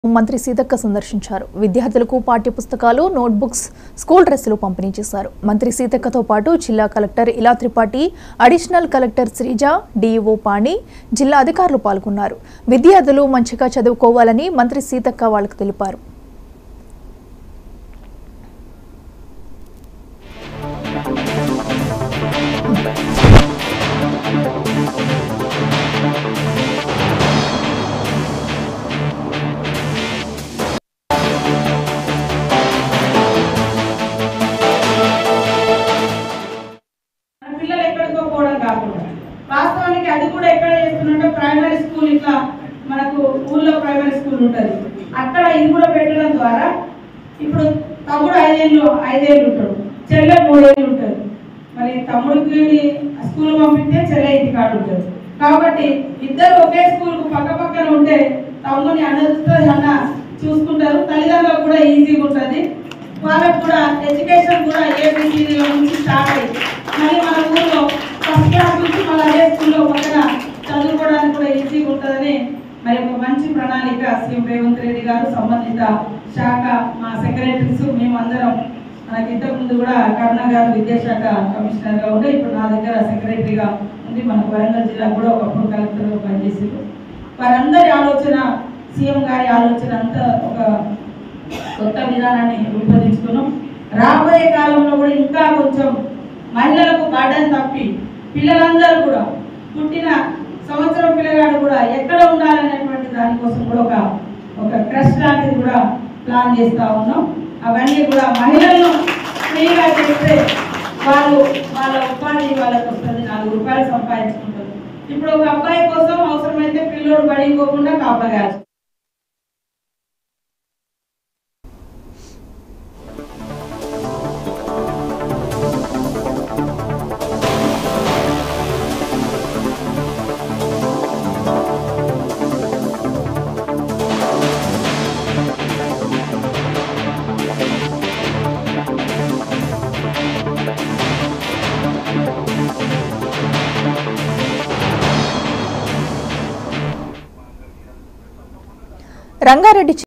మంత్రి సీతక్క సందర్శించారు విద్యార్థులకు పాఠ్యపుస్తకాలు నోట్బుక్స్ స్కూల్ డ్రెస్సులు పంపిణీ చేశారు మంత్రి సీతక్కతో పాటు జిల్లా collector Ila Tripathi additional collector Sreeja DEO Pani జిల్లా అధికారులు పాల్గొన్నారు విద్యార్థులు మంచిగా చదువుకోవాలని మంత్రి సీతక్క వాళ్ళకు తెలిపారు మన పిల్లలు ఎక్కడికో పోవడం కాకుండా వాస్తవానికి అది కూడా ఎక్కడ చేస్తున్నట్టే ప్రైమరీ స్కూల్ ఇట్లా మనకు ఊళ్ళో ప్రైమరీ స్కూల్ ఉంటుంది అక్కడ ఇది కూడా పెట్టడం ద్వారా ఇప్పుడు తమ్ముడు ఐదేళ్ళు ఐదేళ్ళు ఉంటాడు చెల్లె మూడేళ్ళు ఉంటుంది మరి తమ్ముడికి స్కూల్ పంపిస్తే చెల్లె ఇంటి కాడు ఉంటుంది కాబట్టి ఇద్దరు ఒకే స్కూల్కు పక్క పక్కన ఉంటే తమ్ముని అన్న చూస్తుంది అన్న చూసుకుంటారు తల్లిదండ్రులకు కూడా ఈజీగా ఉంటుంది వాళ్ళకు కూడా ఎడ్యుకేషన్ కూడా ఏబిసిడీల నుంచి స్టార్ట్ అయ్యి మళ్ళీ మన ఊళ్ళో ఫస్ట్ క్లాస్ నుంచి మళ్ళీ అదే స్కూల్లో పక్కన చదువుకోవడానికి కూడా ఈజీగా ఉంటుందని మరి ఒక మంచి ప్రణాళిక సీఎం రేవంత్ రెడ్డి గారు సంబంధిత శాఖ మా సెక్రటరీస్ మేమందరం మనకి ఇంతకు ముందు కూడా కరుణ గారు విద్యాశాఖ కమిషనర్ గా ఉండే ఇప్పుడు నా దగ్గర సెక్రటరీగా ఉంది మనకు వరంగల్ జిల్లా కూడా ఒకప్పుడు కలెక్టర్ పనిచేసారు వారందరి ఆలోచన సీఎం గారి ఆలోచన అంతా ఒక కొత్త విధానాన్ని రూపొందించుకున్నాం రాబోయే కాలంలో కూడా ఇంకా కొంచెం మహిళలకు బర్డన్ తప్పి పిల్లలందరూ కూడా పుట్టిన సంవత్సరం పిల్లగాడు కూడా ఎక్కడ ఉండాలనేటువంటి దానికోసం కూడా ఒక ఒక క్రష్ లాంటిది కూడా ప్లాన్ చేస్తా ఉన్నాం అవన్నీ కూడా మహిళలను ఫ్రీగా చేస్తే వాళ్ళు వాళ్ళ ఉపాధి వాళ్ళకి వస్తుంది నాలుగు రూపాయలు సంపాదించుకుంటారు ఇప్పుడు ఒక అబ్బాయి కోసం అవసరమైతే పిల్లోడు పడిపోకుండా కాపగాల్సి రంగారెడ్డి